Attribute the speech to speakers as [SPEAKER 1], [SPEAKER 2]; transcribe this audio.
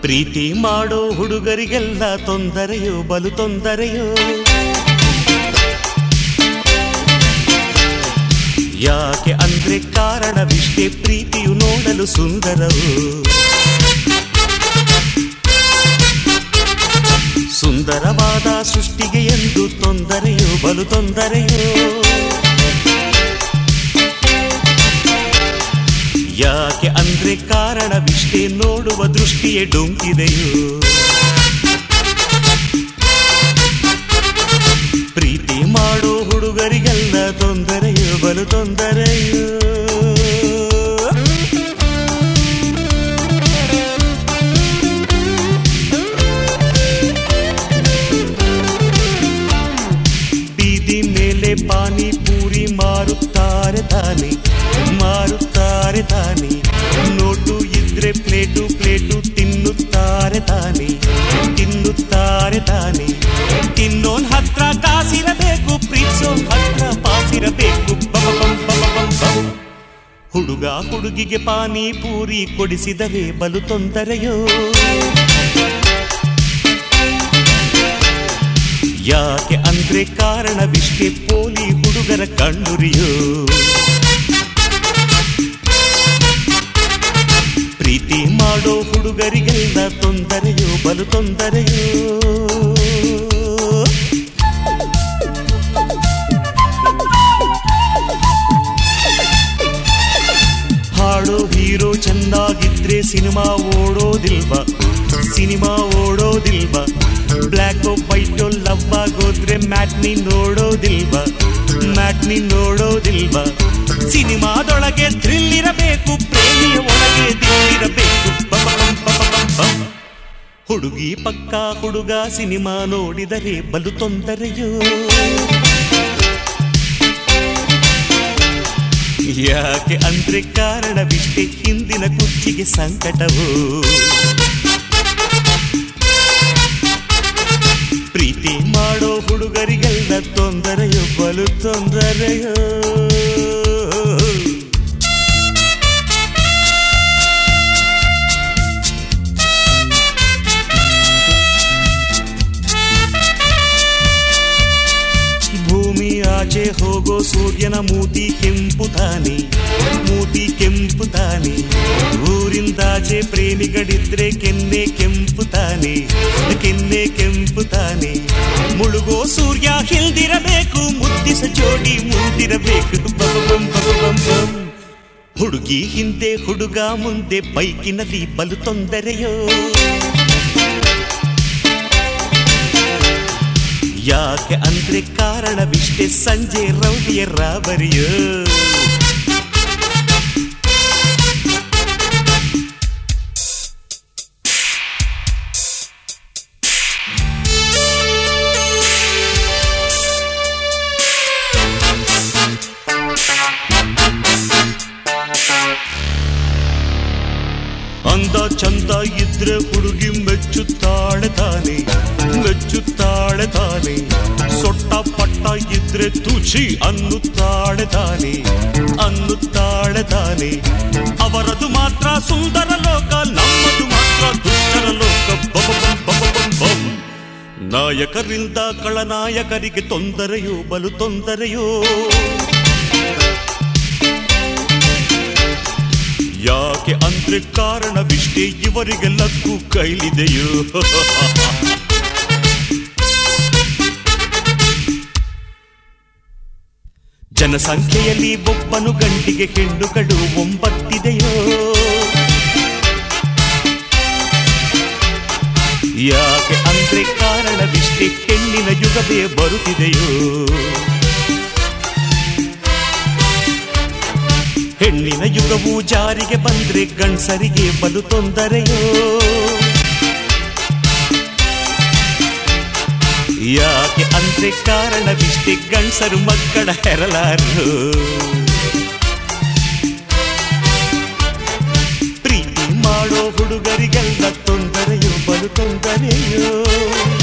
[SPEAKER 1] ಪ್ರೀತಿ ಮಾಡೋ ಹುಡುಗರಿಗೆಲ್ಲ ತೊಂದರೆಯೋ ಬಲು ತೊಂದರೆಯೋ ಯಾಕೆ ಅಂದ್ರೆ ಕಾರಣವಿಷ್ಟೇ ಪ್ರೀತಿಯು ನೋಡಲು ಸುಂದರವು ಸುಂದರವಾದ ಸೃಷ್ಟಿಗೆ ಎಂದು ತೊಂದರೆಯೋ ಬಲು ತೊಂದರೆಯೋ ಯಾಕೆ ಅಂದ್ರೆ ಕಾರಣವಿಷ್ಟೇ ನೋಡುವ ದೃಷ್ಟಿಯೇ ಡೊಂಕಿದೆಯೋ ಪ್ರೀತಿ ಮಾಡೋ ಹುಡುಗರಿಗೆಲ್ಲ ತೊಂದರೆಯೋ ಬಲು ತೊಂದರೆಯೋ ಬೀದಿ ಮೇಲೆ ಪಾನಿಪೂರಿ ಮಾರುತ್ತಾರೆ ತಾನೆ ಮಾರುತ್ತಾರೆ ತಾನೆ ನೋಟು ಇದ್ರೆ ಪ್ಲೇಟು ಪ್ಲೇಟು ತಿನ್ನುತ್ತಾರೆ ತಾನೆ ತಿನ್ನುತ್ತಾರೆ ತಾನೆ ತಿನ್ನೋನ್ ಹತ್ರ ಕಾಸಿರಬೇಕು ಪ್ರೀತಿಸೋನ್ ಹತ್ರ ಪಾಸಿರಬೇಕು ಬಬ ಬಂ ಬಬ ಬಂ ಬಂ. ಹುಡುಗ ಹುಡುಗಿಗೆ ಪಾನಿಪೂರಿ ಕೊಡಿಸಿದರೆ ಬಲು ತೊಂದರೆಯೋ ಯಾಕೆ ಅಂದ್ರೆ ಕಾರಣವಿಷ್ಟೇ ಪೋಲಿ ಹುಡುಗರ ಕಣ್ಣುರಿಯೋ ಪ್ರೀತಿ ಮಾಡೋ ಹುಡುಗರಿಗೆಲ್ಲ ತೊಂದರೆಯೋ ಬಲು ತೊಂದರೆಯೋ ಹಾಡೋ ಹೀರೋ ಚೆನ್ನಾಗಿದ್ರೆ ಸಿನಿಮಾ ಓಡೋದಿಲ್ವಾ ಸಿನಿಮಾ ಓಡೋದಿಲ್ವಾ ಬ್ಲ್ಯಾಕ್ ವೈಟ್ ಲವ್ ಆಗೋದ್ರೆ ಮ್ಯಾಟ್ನಿ ನೋಡೋದಿಲ್ವಾ ಮ್ಯಾಟ್ನಿ ನೋಡೋದಿಲ್ವಾ ಸಿನಿಮಾದೊಳಗೆ ಥ್ರಿಲ್ ಇರಬೇಕು ಪ್ರೇಮಿಯ ಒಳಗೆ ದಿಲ್ಲಿರಬೇಕು ಹುಡುಗಿ ಪಕ್ಕ ಹುಡುಗ ಸಿನಿಮಾ ನೋಡಿದರೆ ಬಲು ತೊಂದರೆಯೋ ಯಾಕೆ ಅಂದ್ರೆ ಕಾರಣವಿಷ್ಟೇ ಹಿಂದಿನ ಕುರ್ಚಿಗೆ ಸಂಕಟವು ಪ್ರೀತಿ ಮಾಡೋ ಹುಡುಗರಿಗೆಲ್ಲ ತೊಂದರೆಯೋ ಬಲು ತೊಂದರೆಯೋ ಭೂಮಿ ಆಚೆ ಹೋಗೋ ಸೂರ್ಯನ ಮೂತಿ ಕೆಂಪು ತಾನೆ ಮೂತಿ ಕೆಂಪು ತಾನೆ ಊರಿಂದಾಚೆ ಪ್ರೇಮಿಗಳಿದ್ರೆ ಕೆನ್ನೆ ಕೆಂಪು ತಾನೆ ಕೆನ್ನೆ ಕೆಂಪು ತಾನೆ ಮುಳುಗೋ ಸೂರ್ಯ ಹಿಲ್ದಿರಬೇಕು ಮುದ್ದಿಸ ಜೋಡಿ ಮುಂದಿರಬೇಕು ಬಬಬಂ ಬಬಬಂ ಬಂ. ಹುಡುಗಿ ಹಿಂದೆ ಹುಡುಗ ಮುಂದೆ ಬೈಕಿನಲ್ಲಿ ಬಲು ತೊಂದರೆಯೋ ಯಾಕೆ ಅಂದ್ರೆ ಕಾರಣವಿಷ್ಟೇ ಸಂಜೆ ರೌಡಿಯ ರಾಬರಿಯೋ ಅಂದ ಚಂದ ಇದ್ರೆ ಹುಡುಗಿ ಮೆಚ್ಚುತ್ತಾಳೆ ತಾನೆ ಮೆಚ್ಚುತ್ತಾಳೆ ತಾನೆ ಸೊಟ್ಟ ಪಟ್ಟ ಇದ್ರೆ ತುಚಿ ಅನ್ನುತ್ತಾಳೆ ತಾನೆ ಅನ್ನುತ್ತಾಳೆ ತಾನೆ ಅವರದು ಮಾತ್ರ ಸುಂದರ ಲೋಕ ನಮ್ಮದು ಮಾತ್ರ ದುಷ್ಟರ ಲೋಕ ಬಬ ಬಂ ಬಬ ಬಂ ಬಂ. ನಾಯಕರಿಂದ ಕಳನಾಯಕರಿಗೆ ತೊಂದರೆಯೋ ಬಲು ತೊಂದರೆಯೋ ಯಾಕೆ ಅಂದ್ರೆ ಕಾರಣವಿಷ್ಟೇ ಇವರಿಗೆ ಲಕ್ಕು ಕೈಲಿದೆಯೋ ಜನಸಂಖ್ಯೆಯಲ್ಲಿ ಒಬ್ಬನು ಗಂಟಿಗೆ ಹೆಣ್ಣುಗಳು ಒಂಬತ್ತಿದೆಯೋ ಯಾಕೆ ಅಂದ್ರೆ ಕಾರಣವಿಷ್ಟೇ ಹೆಣ್ಣಿನ ಯುಗವೇ ಬರುತ್ತಿದೆಯೋ ಹೆಣ್ಣಿನ ಯುಗವು ಜಾರಿಗೆ ಬಂದ್ರೆ ಗಂಡಸರಿಗೆ ಬಲು ತೊಂದರೆಯೋ ಯಾಕೆ ಅಂದ್ರೆ ಕಾರಣವಿಷ್ಟೇ ಗಂಡಸರು ಮಕ್ಕಳ ಹೆರಲಾರು ಪ್ರೀತಿ ಮಾಡೋ ಹುಡುಗರಿಗೆಲ್ಲ ತೊಂದರೆಯೋ ಬಲು ತೊಂದರೆಯೋ